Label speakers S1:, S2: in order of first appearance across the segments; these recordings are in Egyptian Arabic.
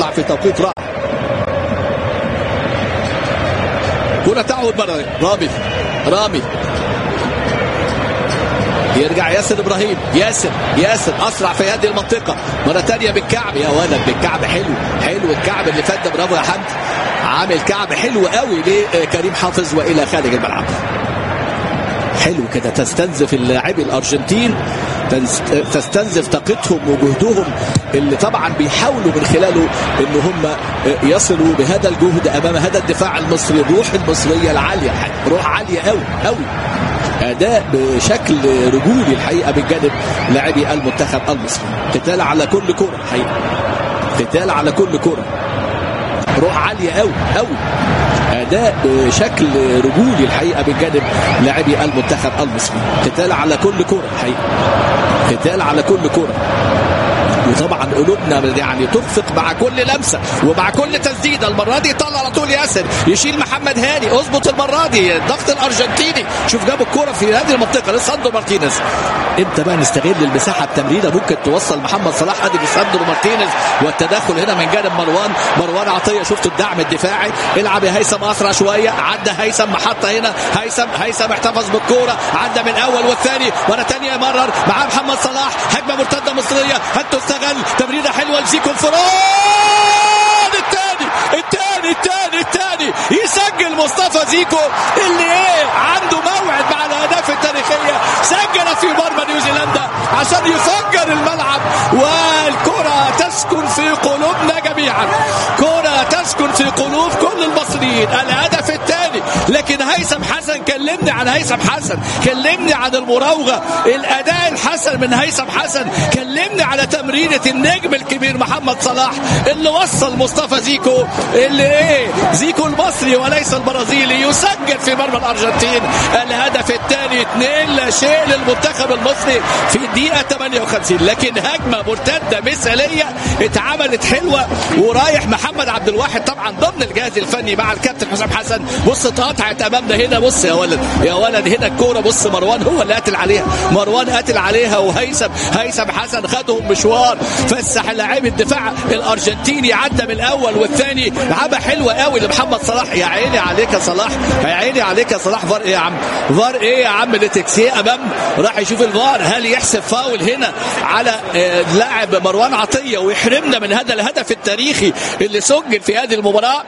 S1: تقطع في توقيت رائع كرة تعود مرة رامي رامي يرجع ياسر ابراهيم ياسر ياسر اسرع في هذه المنطقه مره ثانيه بالكعب يا ولد بالكعب حلو حلو الكعب اللي فات ده برافو يا حمد عامل كعب حلو قوي لكريم حافظ والى خارج الملعب حلو كده تستنزف اللاعبي الارجنتين تستنزف طاقتهم وجهدهم اللي طبعا بيحاولوا من خلاله ان هم يصلوا بهذا الجهد امام هذا الدفاع المصري الروح المصريه العاليه روح عاليه قوي قوي اداء بشكل رجولي الحقيقه من جانب لاعبي المنتخب المصري قتال على كل كره الحقيقه قتال على كل كره روح عاليه قوي قوي اداء بشكل رجولي الحقيقه من جانب لاعبي المنتخب المصري قتال على كل كره الحقيقه قتال على كل كره وطبعا قلوبنا يعني تخفق مع كل لمسه ومع كل تسديده المره دي طلع على طول ياسر يشيل محمد هاني اظبط المره دي الضغط الارجنتيني شوف جاب الكوره في هذه المنطقه لساندرو مارتينيز امتى بقى نستغل المساحه التمريره ممكن توصل محمد صلاح ادي لساندرو مارتينيز والتدخل هنا من جانب مروان مروان عطيه شفتوا الدعم الدفاعي العب يا هيثم اسرع شويه عدى هيثم محطه هنا هيثم هيثم احتفظ بالكوره عدى من الاول والثاني مره ثانيه يمرر معاه محمد صلاح هجمه مرتده مصريه هاتوا استغل تمريره حلوه لزيكو انفراد الثاني الثاني الثاني الثاني يسجل مصطفى زيكو اللي ايه عنده موعد مع الاهداف التاريخيه سجل في مرمى نيوزيلندا عشان يفجر الملعب والكره تسكن في قلوبنا جميعا كره تسكن في قلوب كل المصريين الهدف الثاني لكن هيثم حسن كلمني عن هيثم حسن كلمني عن المراوغه الاداء الحسن من هيثم حسن كلمني على تمريره النجم الكبير محمد صلاح اللي وصل مصطفى زيكو اللي ايه زيكو المصري وليس البرازيلي يسجل في مرمى الارجنتين الهدف الثاني 2 لا شيء للمنتخب المصري في الدقيقه 58 لكن هجمه مرتده مثاليه اتعملت حلوه ورايح محمد عبد الواحد طبعا ضمن الجهاز الفني مع الكابتن حسام حسن بص اتقطعت امامنا هنا بص يا ولد يا ولد هنا الكوره بص مروان هو اللي قاتل عليها مروان قاتل عليها وهيثم هيثم حسن خدهم مشوار فسح لاعب الدفاع الارجنتيني عدى من الاول والثاني لعبه حلوه قوي لمحمد صلاح يا عيني عليك يا صلاح يا عيني عليك يا صلاح فار ايه يا عم فار ايه يا عم لتكسيه امام راح يشوف الفار هل يحسب فاول هنا على لاعب مروان عطيه ويحرمنا من هذا الهدف التاريخي اللي سجل في هذه المباراه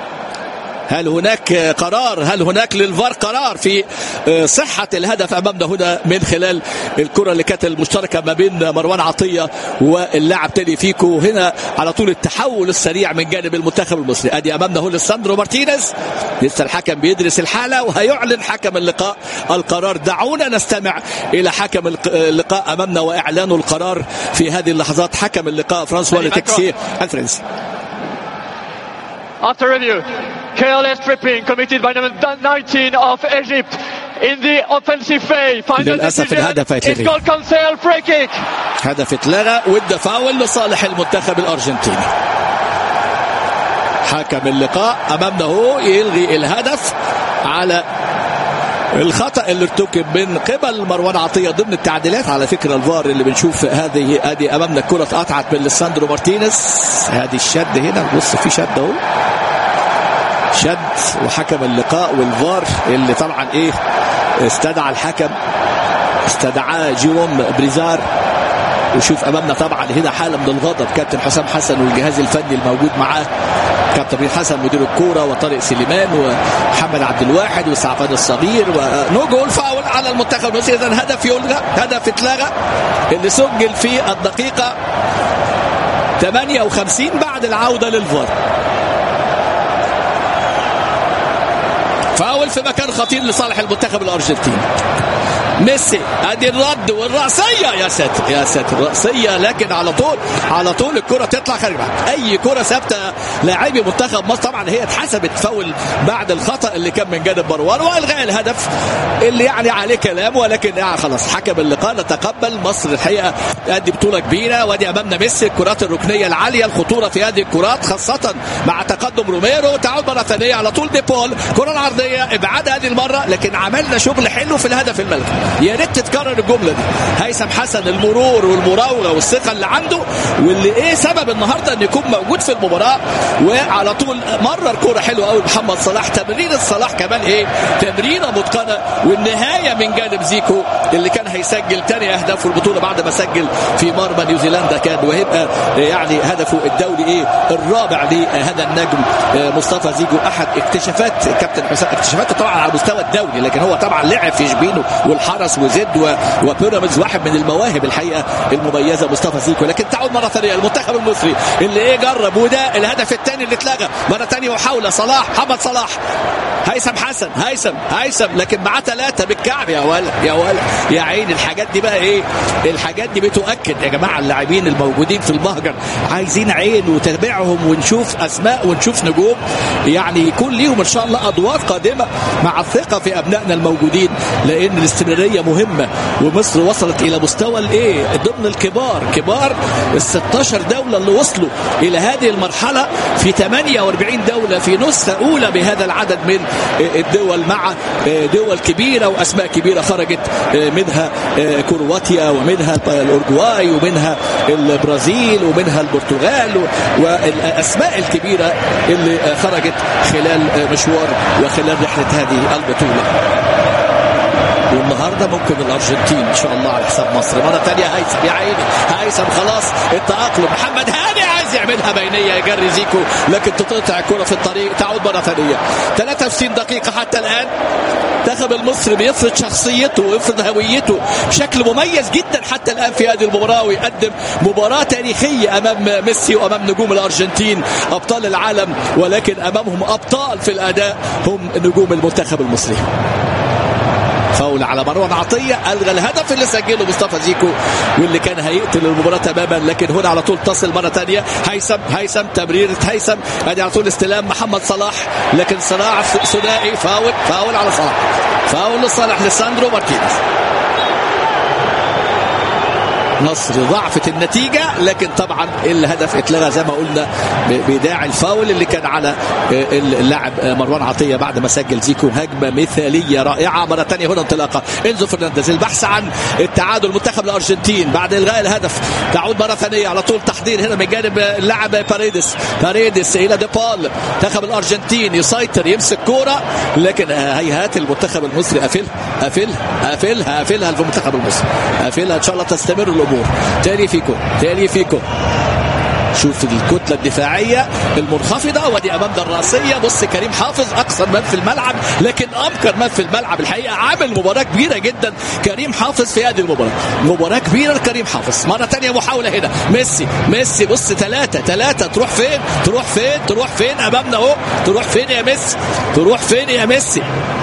S1: هل هناك قرار هل هناك للفار قرار في صحة الهدف أمامنا هنا من خلال الكرة اللي كانت المشتركة ما بين مروان عطية واللاعب تيلي فيكو هنا على طول التحول السريع من جانب المنتخب المصري أدي أمامنا هو لساندرو مارتينيز لسه الحكم بيدرس الحالة وهيعلن حكم اللقاء القرار دعونا نستمع إلى حكم اللقاء أمامنا وإعلان القرار في هذه اللحظات حكم اللقاء فرانسوا لتكسيه الفرنسي
S2: After review, careless tripping committed by number 19 of Egypt in the offensive phase. Final
S1: للأسف الهدف
S2: It's
S1: هيتلغي
S2: called cancel free kick.
S1: هدف اتلغى وادى فاول لصالح المنتخب الارجنتيني حكم اللقاء امامنا هو يلغي الهدف على الخطا اللي ارتكب من قبل مروان عطيه ضمن التعديلات على فكره الفار اللي بنشوف هذه ادي امامنا الكره اتقطعت من لساندرو مارتينيز هذه الشد هنا بص في شد اهو شد وحكم اللقاء والفار اللي طبعا ايه استدعى الحكم استدعاه جيروم بريزار وشوف امامنا طبعا هنا حاله من الغضب كابتن حسام حسن والجهاز الفني الموجود معاه كابتن بن حسن مدير الكوره وطارق سليمان ومحمد عبد الواحد وسعفان الصغير ونو جول فاول على المنتخب المصري اذا هدف يلغى هدف اتلغى اللي سجل في الدقيقه 58 بعد العوده للفار فاول في مكان خطير لصالح المنتخب الارجنتيني ميسي ادي الرد والراسيه يا ساتر يا ساتر راسيه لكن على طول على طول الكره تطلع خارج الملعب اي كره ثابته لاعبي منتخب مصر طبعا هي اتحسبت فاول بعد الخطا اللي كان من جانب مروان والغاء الهدف اللي يعني عليه كلام ولكن يعني خلاص حكم اللقاء نتقبل مصر الحقيقه ادي بطوله كبيره وادي امامنا ميسي الكرات الركنيه العاليه الخطوره في هذه الكرات خاصه مع تقدم روميرو تعود مره ثانيه على طول ديبول كره العرضيه ابعاد هذه المره لكن عملنا شغل حلو في الهدف الملكي يا ريت تتكرر الجمله دي هيثم حسن المرور والمراوغه والثقه اللي عنده واللي ايه سبب النهارده ان يكون موجود في المباراه وعلى طول مرر كوره حلوه قوي محمد صلاح تمرير الصلاح كمان ايه تمريره متقنه والنهايه من جانب زيكو اللي كان هيسجل تاني اهداف في البطوله بعد ما سجل في مرمى نيوزيلندا كان وهيبقى يعني هدفه الدولي ايه الرابع لهذا النجم مصطفى زيجو احد اكتشافات كابتن حسام اكتشافاته طبعا على المستوى الدولي لكن هو طبعا لعب في شبينه والحرس وزد وبيراميدز واحد من المواهب الحقيقه المميزه مصطفى زيكو لكن تعود مره ثانيه المنتخب المصري اللي ايه جرب وده الهدف الثاني اللي اتلغى مره ثانيه وحاول صلاح محمد صلاح هيثم حسن هيثم هيثم لكن معاه ثلاثه بالكعب يا ولا يا ولا يا عيني الحاجات دي بقى ايه الحاجات دي بتؤكد يا جماعه اللاعبين الموجودين في المهجر عايزين عين وتابعهم ونشوف اسماء ونشوف نجوم يعني يكون ليهم ان شاء الله ادوار قادمه مع الثقه في ابنائنا الموجودين لان الاستمراريه مهمه ومصر وصلت الى مستوى الايه ضمن الكبار كبار ال 16 دوله اللي وصلوا الى هذه المرحله في 48 دوله في نسخه اولى بهذا العدد من الدول مع دول كبيره واسماء كبيره خرجت منها كرواتيا ومنها الاورجواي ومنها البرازيل ومنها البرتغال والاسماء الكبيره اللي خرجت خلال مشوار وخلال رحله هذه البطوله والنهارده ممكن الارجنتين ان شاء الله على حساب مصر مره ثانيه هيثم يا عيني هيثم خلاص التاقلم محمد هاني عايز يعملها بينيه يجري زيكو لكن تقطع الكره في الطريق تعود مره ثانيه 63 دقيقه حتى الان المنتخب المصري بيفرض شخصيته ويفرض هويته بشكل مميز جدا حتى الان في هذه المباراه ويقدم مباراه تاريخيه امام ميسي وامام نجوم الارجنتين ابطال العالم ولكن امامهم ابطال في الاداء هم نجوم المنتخب المصري فاول على مروان عطيه الغى الهدف اللي سجله مصطفى زيكو واللي كان هيقتل المباراه تماما لكن هنا على طول تصل مره ثانيه هيثم هيثم تمريره هيثم ادي على طول استلام محمد صلاح لكن صراع ثنائي فاول فاول على صلاح فاول لصالح لساندرو مارتينيز مصر ضعفت النتيجة لكن طبعا الهدف اتلغى زي ما قلنا بداعي الفاول اللي كان على اللاعب مروان عطية بعد ما سجل زيكو هجمة مثالية رائعة مرة ثانية هنا انطلاقة انزو فرنانديز البحث عن التعادل منتخب الأرجنتين بعد إلغاء الهدف تعود مرة ثانية على طول تحضير هنا من جانب اللاعب باريدس باريدس إلى ديبال منتخب الأرجنتين يسيطر يمسك كورة لكن هيهات المنتخب المصري قافلها قافلها قافلها قافلها المنتخب المصري قافلها إن شاء الله تستمر الأمور الامور تاني فيكو تاني فيكو شوف الكتله الدفاعيه المنخفضه ودي امام الراسيه بص كريم حافظ اكثر من في الملعب لكن امكر من في الملعب الحقيقه عامل مباراه كبيره جدا كريم حافظ في هذه المباراه مباراه كبيره لكريم حافظ مره ثانيه محاوله هنا ميسي ميسي بص ثلاثه ثلاثه تروح فين تروح فين تروح فين امامنا اهو تروح فين يا ميسي تروح فين يا ميسي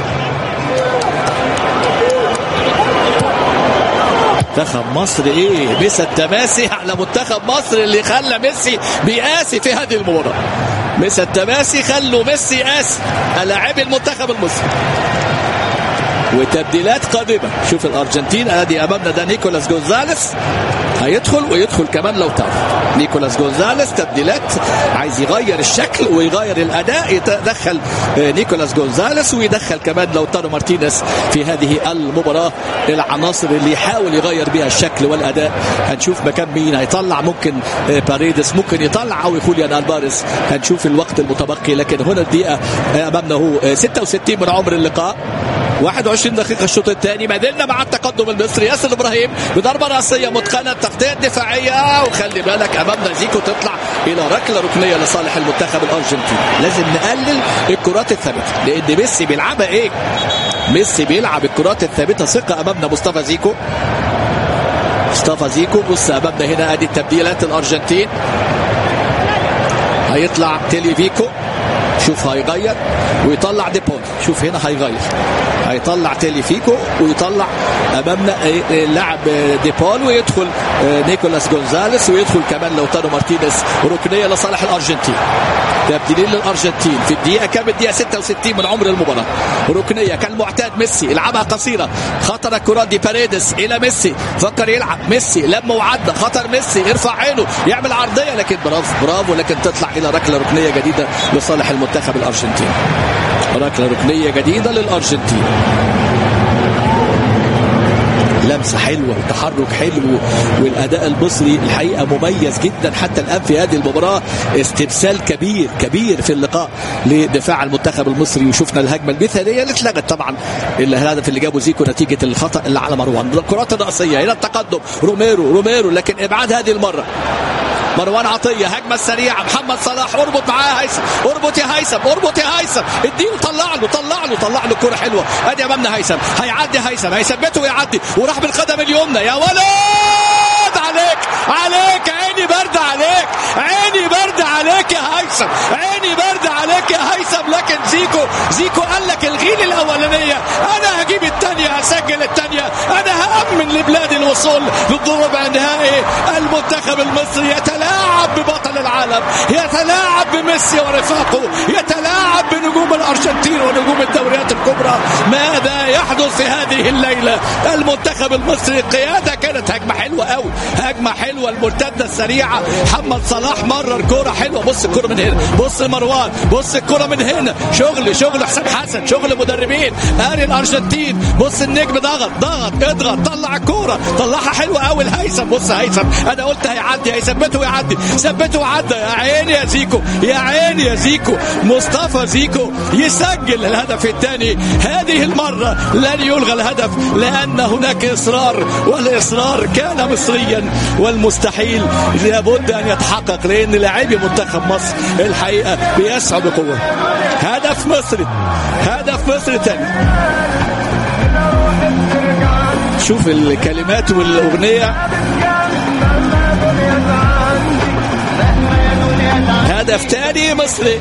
S1: منتخب مصر ايه ميسي التماسي على منتخب مصر اللي خلى ميسي بيقاسي في هذه المباراه ميسي التماسي خلوا ميسي قاسي لاعبي المنتخب المصري وتبديلات قادمة شوف الأرجنتين ادي أمامنا ده نيكولاس جونزاليس هيدخل ويدخل كمان لو تار نيكولاس جونزاليس تبديلات عايز يغير الشكل ويغير الأداء يدخل نيكولاس جونزاليس ويدخل كمان لو تارو مارتينيز في هذه المباراة العناصر اللي يحاول يغير بها الشكل والأداء هنشوف مكان مين هيطلع ممكن باريدس ممكن يطلع أو خوليان الباريس هنشوف الوقت المتبقي لكن هنا الدقيقة أمامنا هو 66 من عمر اللقاء 21 دقيقة الشوط الثاني ما زلنا مع التقدم المصري ياسر ابراهيم بضربة راسية متقنة تغطية دفاعية وخلي بالك امامنا زيكو تطلع الى ركلة ركنية لصالح المنتخب الارجنتيني لازم نقلل الكرات الثابتة لان ميسي بيلعبها ايه؟ ميسي بيلعب الكرات الثابتة ثقة امامنا مصطفى زيكو مصطفى زيكو بص امامنا هنا ادي التبديلات الارجنتين هيطلع تيلي فيكو شوف هيغير ويطلع ديبول شوف هنا هيغير هيطلع تيلي فيكو ويطلع امامنا اللاعب ديبول ويدخل نيكولاس جونزاليس ويدخل كمان لوتانو مارتينيز ركنيه لصالح الارجنتين تبديلين للارجنتين في الدقيقه كام الدقيقه 66 من عمر المباراه ركنيه كالمعتاد ميسي يلعبها قصيره خطر الكرات دي باريدس الى ميسي فكر يلعب ميسي لما وعدى خطر ميسي يرفع عينه يعمل عرضيه لكن برافو برافو لكن تطلع الى ركله ركنيه جديده لصالح المنتخب الارجنتيني ركله ركنيه جديده للارجنتين لمسه حلوه وتحرك حلو والاداء المصري الحقيقه مميز جدا حتى الان في هذه المباراه استبسال كبير كبير في اللقاء لدفاع المنتخب المصري وشفنا الهجمه المثاليه اللي اتلغت طبعا الهدف اللي جابه زيكو نتيجه الخطا اللي على مروان الكرات الراسيه الى التقدم روميرو روميرو لكن ابعاد هذه المره مروان عطيه هجمه سريعه محمد صلاح اربط معاه هيثم اربط يا هيثم اربط يا هيثم اديله طلع له طلع له طلع له كره حلوه ادي امامنا هيثم هيعدي هيثم هيثبته ويعدي وراح بالقدم اليمنى يا ولد عليك عليك عيني برد عليك عيني برد عليك يا هيثم عيني برد عليك يا هيثم لكن زيكو زيكو قال لك الغيل الاولانيه انا هجيب الثانيه هسجل الثانيه انا هامن لبلادي الوصول للربع النهائي المنتخب المصري يتلاعب ببطل العالم يتلاعب بميسي ورفاقه يتلاعب بنجوم الارجنتين ونجوم الدوريات الكبرى ماذا يحدث في هذه الليله المنتخب المصري القياده كانت هجمه حلوه قوي هجمه حلوه المرتده السريعه محمد صلاح مرر كوره حلوه بص الكوره من هنا بص مروان بص الكوره من هنا شغل شغل حسام حسن شغل مدربين اري الارجنتين بص النجم ضغط ضغط اضغط طلع الكوره طلعها حلوه قوي الهيثم بص هيثم انا قلت هيعدي هيثبته ويعدي ثبته وعدى يا عيني يا زيكو يا عيني يا زيكو مصطفى زيكو يسجل الهدف الثاني هذه المره لن يلغى الهدف لان هناك اصرار والاصرار كان مصريا والمستحيل لابد ان يتحقق لان لاعبي منتخب مصر الحقيقه بيسعوا بقوه هدف مصري هدف مصري ثاني شوف الكلمات والاغنيه هدف ثاني مصري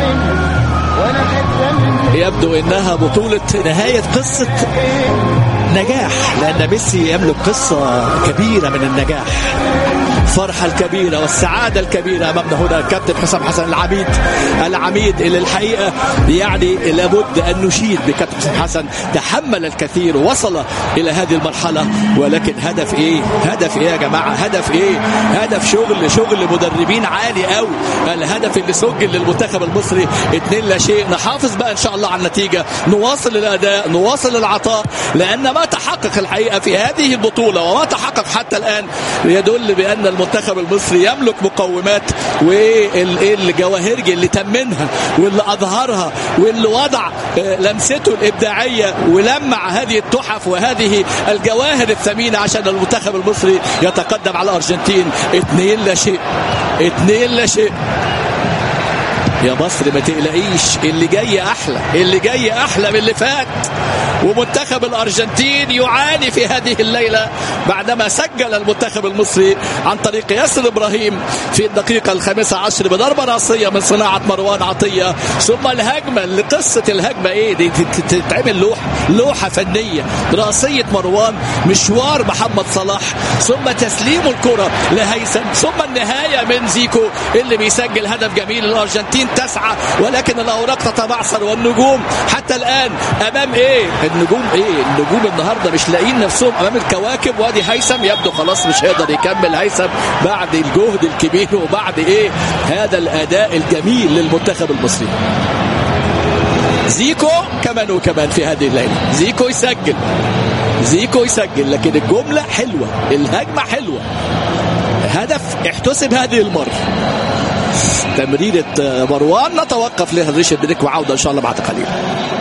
S1: يبدو انها بطولة نهاية قصة نجاح لان ميسي يملك قصة كبيرة من النجاح الفرحة الكبيرة والسعادة الكبيرة أمامنا هنا الكابتن حسام حسن العميد العميد اللي الحقيقة يعني لابد أن نشيد بكابتن حسام حسن تحمل الكثير ووصل إلى هذه المرحلة ولكن هدف إيه هدف إيه يا جماعة هدف إيه هدف شغل شغل مدربين عالي قوي الهدف اللي سجل للمنتخب المصري اتنين لا شيء نحافظ بقى إن شاء الله على النتيجة نواصل الأداء نواصل العطاء لأن ما تحقق الحقيقة في هذه البطولة وما تحقق حتى الآن يدل بأن المنتخب المصري يملك مقومات والجواهرجي اللي تمنها واللي اظهرها واللي وضع لمسته الابداعيه ولمع هذه التحف وهذه الجواهر الثمينه عشان المنتخب المصري يتقدم على الارجنتين اثنين لا شيء اثنين لا شيء يا مصر ما تقلقيش اللي جاي احلى اللي جاي احلى من اللي فات ومنتخب الارجنتين يعاني في هذه الليله بعدما سجل المنتخب المصري عن طريق ياسر ابراهيم في الدقيقه الخامسه عشر بضربه راسيه من صناعه مروان عطيه ثم الهجمه اللي قصه الهجمه ايه دي تتعمل لوحه لوحه فنيه راسيه مروان مشوار محمد صلاح ثم تسليم الكره لهيثم ثم النهايه من زيكو اللي بيسجل هدف جميل الارجنتين تسعى ولكن الاوراق تتبعثر والنجوم حتى الان امام ايه النجوم ايه النجوم النهارده مش لاقيين نفسهم امام الكواكب وادي هيثم يبدو خلاص مش هيقدر يكمل هيثم بعد الجهد الكبير وبعد ايه هذا الاداء الجميل للمنتخب المصري زيكو كمان وكمان في هذه الليله زيكو يسجل زيكو يسجل لكن الجمله حلوه الهجمه حلوه هدف احتسب هذه المره تمريرة مروان نتوقف لهذا ريشارد بريك وعودة إن شاء الله بعد قليل